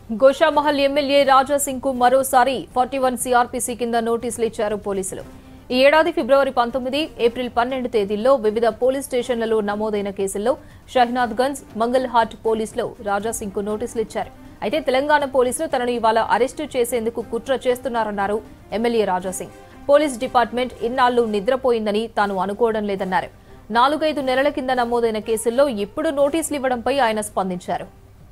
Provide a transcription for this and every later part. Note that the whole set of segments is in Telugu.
గోషామహల్ ఎమ్మెల్యే రాజాసింగ్ కు మరోసారి ఫార్టీ వన్ సిఆర్పీసీ కింద నోటీసులు ఇచ్చారు పోలీసులు ఈ ఏడాది ఫిబ్రవరి పంతొమ్మిది ఏప్రిల్ పన్నెండు తేదీల్లో వివిధ పోలీస్ స్టేషన్లలో నమోదైన కేసుల్లో షహనాద్ గంజ్ మంగల్ హాట్ పోలీసులు రాజాసింగ్ కు నోటీసులు ఇచ్చారు అయితే తెలంగాణ పోలీసులు తనను ఇవాళ అరెస్టు చేసేందుకు కుట్ర చేస్తున్నారన్నారు ఎమ్మెల్యే రాజాసింగ్ పోలీస్ డిపార్ట్మెంట్ ఇన్నాళ్లు నిద్రపోయిందని తాను అనుకోవడం లేదన్నారు నాలుగైదు నెలల కింద నమోదైన కేసుల్లో ఇప్పుడు నోటీసులు ఇవ్వడంపై ఆయన స్పందించారు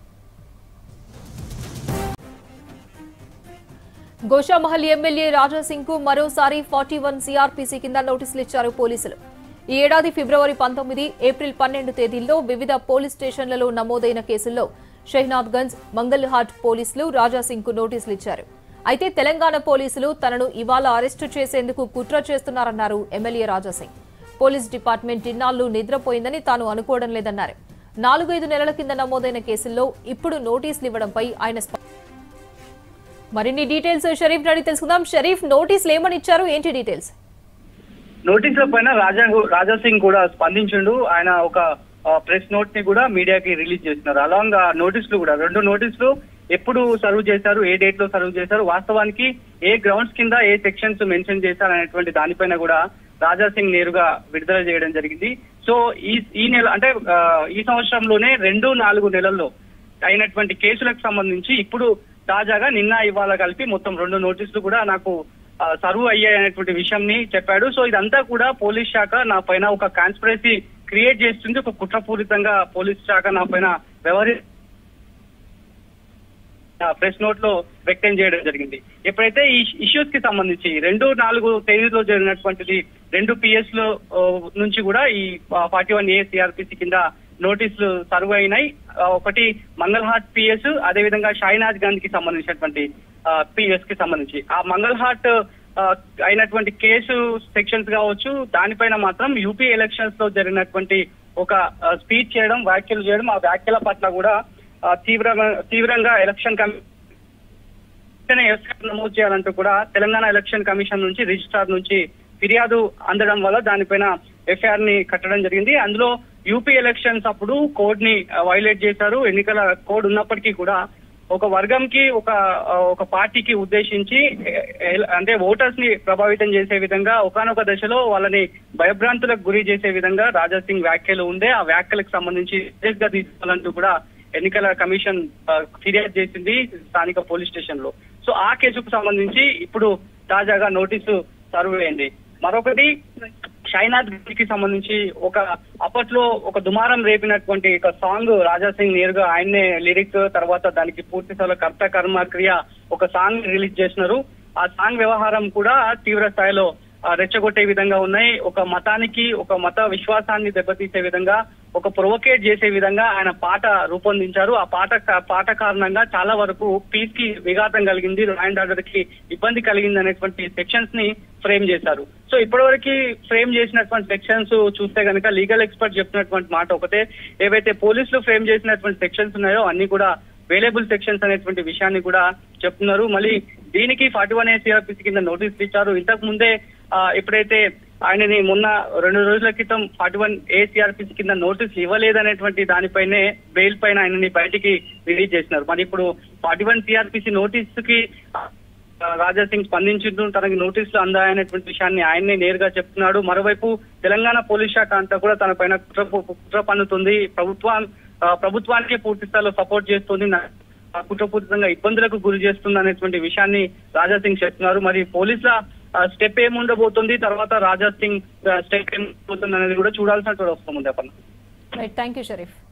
గోషామహల్ ఎమ్మెల్యే రాజాసింగ్ కు మరోసారి ఫార్టీ వన్ సిఆర్పీసీ కింద నోటీసులు ఇచ్చారు పోలీసులు ఈ ఏడాది ఫిబ్రవరి పంతొమ్మిది ఏప్రిల్ పన్నెండు తేదీల్లో వివిధ పోలీస్ స్టేషన్లలో నమోదైన కేసుల్లో షహనాద్ గంజ్ మంగల్ హాట్ పోలీసులు రాజాసింగ్ కు నోటీసులు ఇచ్చారు అయితే తెలంగాణ పోలీసులు తనను ఇవాళ అరెస్టు చేసేందుకు కుట్ర చేస్తున్నారన్నారు ఎమ్మెల్యే రాజాసింగ్ పోలీస్ డిపార్ట్మెంట్ ఇన్నాళ్లు నిద్రపోయిందని తాను అనుకోవడం లేదన్నారు నాలుగైదు నెలల కింద నమోదైన కేసుల్లో ఇప్పుడు నోటీసులు ఇవ్వడంపై ఆయన స్ప- మరిన్ని డీటెయిల్స్ షరీఫ్ అడిగి తెలుసుకుందాం షరీఫ్ నోటీసులు ఏమని ఇచ్చారు ఏంటి డీటెయిల్స్ నోటీసుల పైన రాజా రాజా సింగ్ కూడా స్పందించిండు ఆయన ఒక ప్రెస్ నోట్ ని కూడా మీడియాకి రిలీజ్ చేస్తున్నారు అలాంగ్ ఆ నోటీసులు కూడా రెండు నోటీసులు ఎప్పుడు సర్వ్ చేశారు ఏ డేట్ లో సర్వ్ చేశారు వాస్తవానికి ఏ గ్రౌండ్స్ కింద ఏ సెక్షన్స్ మెన్షన్ చేశారు అనేటువంటి దానిపైన కూడా రాజా సింగ్ నేరుగా విడుదల చేయడం జరిగింది సో ఈ ఈ నెల అంటే ఆ, ఈ సంవత్సరంలోనే రెండు నాలుగు నెలల్లో అయినటువంటి కేసులకు సంబంధించి ఇప్పుడు తాజాగా నిన్న ఇవాళ కలిపి మొత్తం రెండు నోటీసులు కూడా నాకు ఆ, సర్వ్ అయ్యాయి అనేటువంటి విషయంని చెప్పాడు సో ఇదంతా కూడా పోలీస్ శాఖ నా పైన ఒక కాన్స్పిరసీ క్రియేట్ చేస్తుంది ఒక కుట్రపూరితంగా పోలీస్ శాఖ నా పైన వ్యవహరి ప్రెస్ నోట్ లో వ్యక్తం చేయడం జరిగింది ఎప్పుడైతే ఈ ఇష్యూస్ కి సంబంధించి రెండు నాలుగు తేదీలో జరిగినటువంటిది రెండు పిఎస్ లో ఆ, నుంచి కూడా ఈ ఫార్టీ వన్ ఏ సిఆర్పిసి కింద నోటీసులు సర్వ్ అయినాయి ఆ, ఒకటి మంగళహాట్ పిఎస్ అదేవిధంగా షాయినాథ్ గంజ్ కి సంబంధించినటువంటి పిఎస్ కి సంబంధించి ఆ మంగళహాట్ ఆ, అయినటువంటి కేసు సెక్షన్స్ కావచ్చు దానిపైన మాత్రం యూపీ ఎలక్షన్స్ లో జరిగినటువంటి ఒక స్పీచ్ చేయడం వ్యాఖ్యలు చేయడం ఆ వ్యాఖ్యల పట్ల కూడా ఆ, తీవ్రంగా తీవ్రంగా ఎలక్షన్ కమిషన్ వెంటనే ఎఫ్ఐఆర్ నమోదు చేయాలంటూ కూడా తెలంగాణ ఎలక్షన్ కమిషన్ నుంచి రిజిస్ట్రార్ నుంచి ఫిర్యాదు అందడం వల్ల దానిపైన ఎఫ్ఐఆర్ ని కట్టడం జరిగింది అందులో యూపీ ఎలక్షన్స్ అప్పుడు కోడ్ ని వైలేట్ చేశారు ఎన్నికల కోడ్ ఉన్నప్పటికీ కూడా ఒక వర్గంకి ఒక ఆ, ఒక పార్టీకి ఉద్దేశించి ఎ- ఎ- అంటే ఓటర్స్ ని ప్రభావితం చేసే విధంగా ఒకనొక దశలో వాళ్ళని భయభ్రాంతులకు గురి చేసే విధంగా రాజా సింగ్ వ్యాఖ్యలు ఉండే ఆ వ్యాఖ్యలకు సంబంధించి సీరియస్ గా తీసుకోవాలంటూ కూడా ఎన్నికల కమిషన్ ఆ, ఫిర్యాదు చేసింది స్థానిక పోలీస్ స్టేషన్ లో సో ఆ కేసుకు సంబంధించి ఇప్పుడు తాజాగా నోటీసు సర్వ్ అయింది మరొకటి షైనాథ్ కి సంబంధించి ఒక అప్పట్లో ఒక దుమారం రేపినటువంటి ఒక సాంగ్ రాజా సింగ్ నేరుగా ఆయన్నే లిరిక్ తర్వాత దానికి పూర్తి స్థాయిలో కర్త కర్మ క్రియ ఒక సాంగ్ రిలీజ్ చేసినారు ఆ సాంగ్ వ్యవహారం కూడా తీవ్ర స్థాయిలో ఆ, రెచ్చగొట్టే విధంగా ఉన్నాయి ఒక మతానికి ఒక మత విశ్వాసాన్ని దెబ్బతీసే విధంగా ఒక ప్రొవోకేట్ చేసే విధంగా ఆయన పాట రూపొందించారు ఆ పాట పాట కారణంగా చాలా వరకు పీస్ కి విఘాతం కలిగింది లా అండ్ ఆర్డర్ కి ఇబ్బంది కలిగింది అనేటువంటి సెక్షన్స్ ని ఫ్రేమ్ చేశారు సో ఇప్పటివరకు ఫ్రేమ్ చేసినటువంటి సెక్షన్స్ చూస్తే కనుక లీగల్ ఎక్స్పర్ట్ చెప్పినటువంటి మాట ఒకటే ఏవైతే పోలీసులు ఫ్రేమ్ చేసినటువంటి సెక్షన్స్ ఉన్నాయో అన్ని కూడా వేలేబుల్ సెక్షన్స్ అనేటువంటి విషయాన్ని కూడా చెప్తున్నారు మళ్ళీ దీనికి ఫార్టీ వన్ ఏసీఆర్పీసీ కింద నోటీసులు ఇచ్చారు ఇంతకు ముందే ఆ, ఎప్పుడైతే ఆయనని మొన్న రెండు రోజుల క్రితం ఫార్టీ వన్ ఏసీఆర్పీసీ కింద నోటీసులు ఇవ్వలేదనేటువంటి దానిపైనే బెయిల్ పైన ఆయనని బయటికి రిలీజ్ చేసినారు మరి ఇప్పుడు ఫార్టీ వన్ సిఆర్పీసీ నోటీసుకి ఆ, రాజా సింగ్ స్పందించుంటూ తనకి నోటీసులు అందాయనేటువంటి విషయాన్ని ఆయన్నే నేరుగా చెప్తున్నాడు మరోవైపు తెలంగాణ పోలీస్ శాఖ అంతా కూడా తన పైన కుట్ర కుట్ర పన్నుతుంది ప్రభుత్వం ఆ, ప్రభుత్వానికి పూర్తి స్థాయిలో సపోర్ట్ చేస్తుంది నా- ఆ, కుట్రపూరితంగా ఇబ్బందులకు గురి చేస్తుంది అనేటువంటి విషయాన్ని రాజా సింగ్ చెప్తున్నారు మరి పోలీసుల ఆ, స్టెప్ ఏముండబోతుంది తర్వాత రాజా సింగ్ ఆ, స్టెప్ ఏముండబోతుంది అనేది కూడా చూడాల్సినటువంటి వస్తుంది Appanna right thank you Sharif